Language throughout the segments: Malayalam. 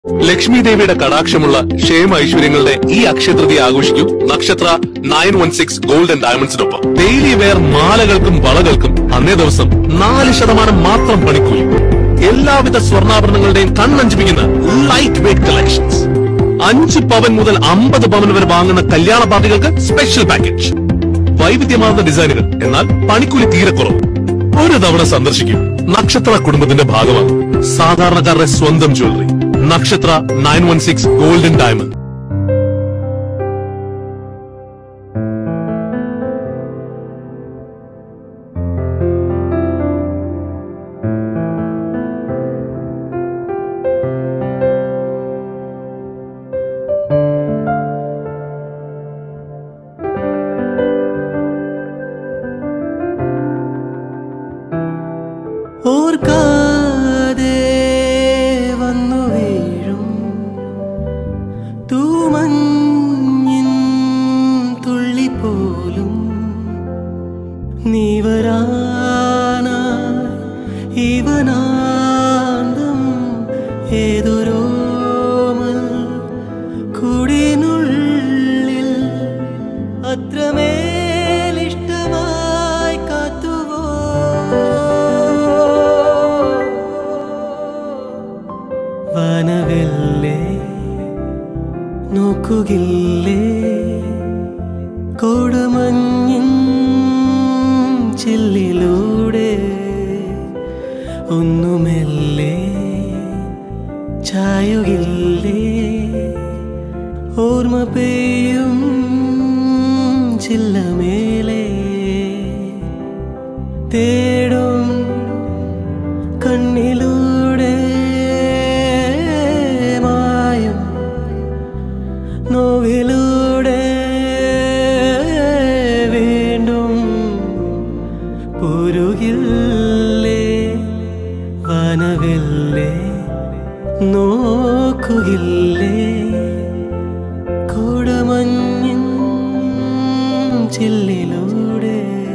ലക്ഷ്മി ദേവിയുടെ കടാക്ഷമുള്ള ക്ഷേമ ഐശ്വര്യങ്ങളുടെ ഈ അക്ഷയതൃതി ആഘോഷിക്കൂ Nakshatra nine one six gold and ഡയമണ്ട്സിനൊപ്പം ഡെയിലി വെയർ മാലകൾക്കും വളകൾക്കും അന്നേ ദിവസം നാല് ശതമാനം മാത്രം പണിക്കൂലി എല്ലാവിധ സ്വർണ്ണാഭരണങ്ങളുടെയും കണ്ണഞ്ചിപ്പിക്കുന്ന ലൈറ്റ് വെയ്റ്റ് കളക്ഷൻസ് അഞ്ച് പവൻ മുതൽ അമ്പത് പവൻ വരെ വാങ്ങുന്ന കല്യാണ പാർട്ടികൾക്ക് സ്പെഷ്യൽ പാക്കേജ് വൈവിധ്യമാർന്ന ഡിസൈനുകൾ എന്നാൽ പണിക്കൂലി തീരെ കുറവ് ഒരു തവണ സന്ദർശിക്കും നക്ഷത്ര കുടുംബത്തിന്റെ ഭാഗമാകും സാധാരണക്കാരുടെ സ്വന്തം jewellery Nakshatra nine one six golden diamond ഓർക്കാതെ വന്നു വീഴും തൂമഞ്ഞിൻ തുള്ളി പോലും നീ വരാനായി ഇവനാന്തം ഏതൊരോമൽ കുടിനുള്ളിൽ അത്രമേലിഷ്ടമായി കാത്തുവോ വനവില്ലേ നോക്കുകില്ലേ കൊടുമഞ്ഞിൻ ചില്ലിലൂടെ ഒന്നുമെല്ലേ ചായുകില്ലേ ഓർമ്മ പെയ്യും ചില്ലമേലെ തേടും കണ്ണിലൂടെ മായും നോവിലൂടെ വീണ്ടും പുരുകില്ലേ വനവില്ലേ നോക്കുകില്ലേ കോടമഞ്ഞിൻ ചില്ലിലൂടെ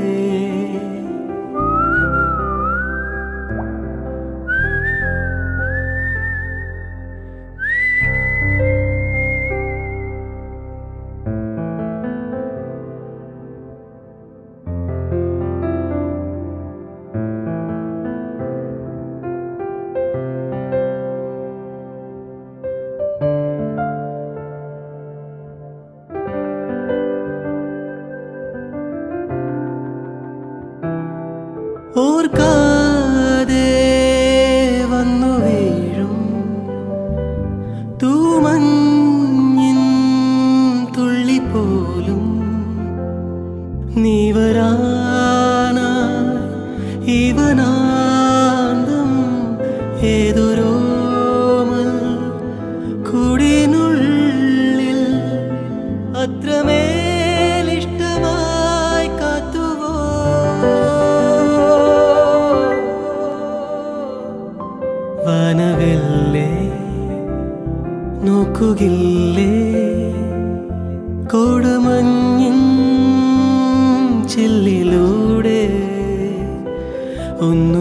ഓർക്കാതെ വന്നു വീഴും തൂമഞ്ഞിൻ തുള്ളി പോലും നീ വരാനായി ഇവനാന്തം ഏതൊരോമൽ കുടിനുള്ളിൽ അത്രമേലിഷ്ടമായി കാത്തുവോ വനവില്ലേ നോക്കുകില്ലേ കൊടുമഞ്ഞിൻ ചില്ലിലൂടെ ഒന്നു